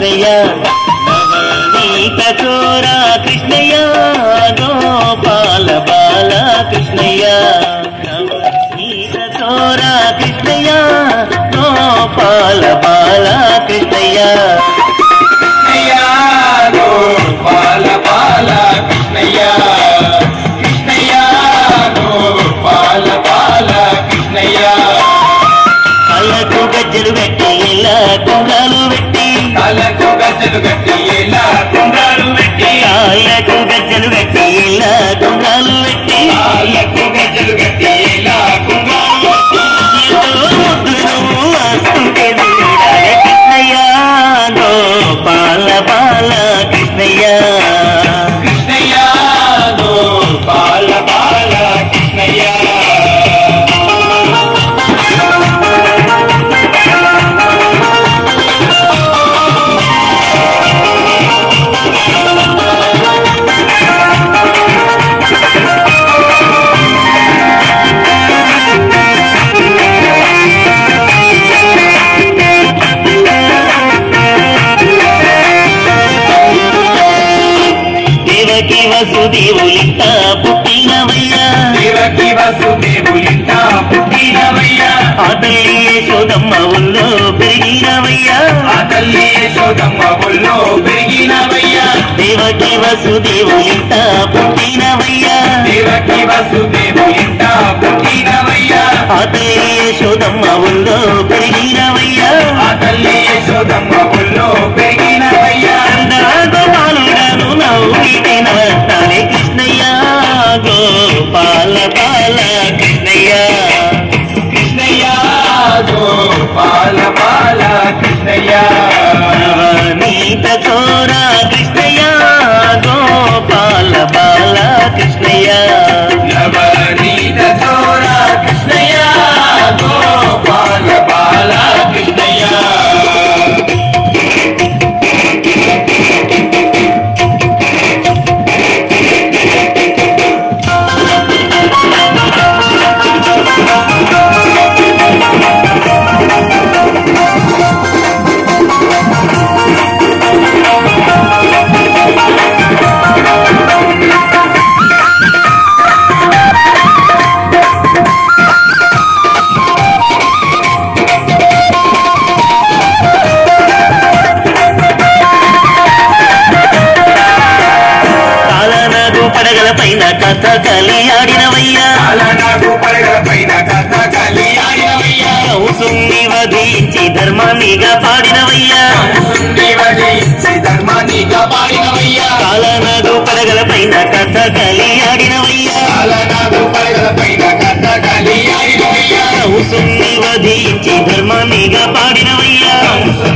కృష్ణయ్య నవనీత చోర కృష్ణయ్య గోపాల బాల కృష్ణయ్య నవనీత చోర కృష్ణయ్య గోపాల బాల కృష్ణయ్య కృష్ణయ్య గోపాల బాల కృష్ణయ్య కృష్ణయ్య గోపాల బాల కృష్ణయ్య కళ్ళకు గజ్జలు పెట్టి ఇలా కుంగాలు పెట్టి తలకు గజ్జలు కట్టి ఇలా కుండాలు పెట్టి కాళ్ళకు గజ్జలు పెట్టి ఇలా కుంగాలు పెట్టి కాళ్ళకు గజ్జలు కట్టి ఇలా కుండాలు పెట్టి ఎంతో ముద్దులు వస్తుంటే చూడాలి కృష్ణయ్య గోపాల బాల కృష్ణయ్య కృష్ణయ్య గోపాల బాల కృష్ణయ్య దేవకి వసుదేవులింత పుట్టినవయ్యా దేవకి వసుదేవులింట పుట్టినవయ్యా ఆ తల్లి యశోదమ్మ ఊళ్ళో పెరిగినవయ్యా ఆ తల్లి యశోదమ్మ ఒళ్ళో పెరిగినవయ్యా దేవకి వసుదేవులింత పుట్టినవయ్యా దేవకి వసుదేవులింట పుట్టినవయ్యా ఆ తల్లి యశోదమ్మ ఊళ్ళో పెరిగినవయ్యా ఆ తల్లి యశోదమ్మ ఒళ్ళో పెరిగినవయ్యా గోపాలుడను నవ్వుకి నవ్వుతానే కృష్ణయ్య గోపాల బాల కృష్ణయ్య కృష్ణయ్య గోపాల బాల కృష్ణయ్య నవనీత చోర కృష్ణయ్య గోపాల బాల కృష్ణయ్య నవనీత చోర కృష్ణయ్య గోపాల బాల కృష్ణయ్య కాలనదు పడగల పైన కథ కలి ఆడినవయ్యా అలనాడు పడగల పైన కథ కలియాడినవయ్యా కంసుని వధించి ధర్మాన్నిగా పాడినవయ్యా కంసుని వధించి ధర్మాన్ని కాపాడినవయ్యా కాలనదు పడగల పైన కథ కలి ఆడినవయ్యా అలనాడు పడగల పైన కథ కలియాడినవయ్యా కంసుని వధించి ధర్మాన్నిగా పాడినవయ్యా కంసుని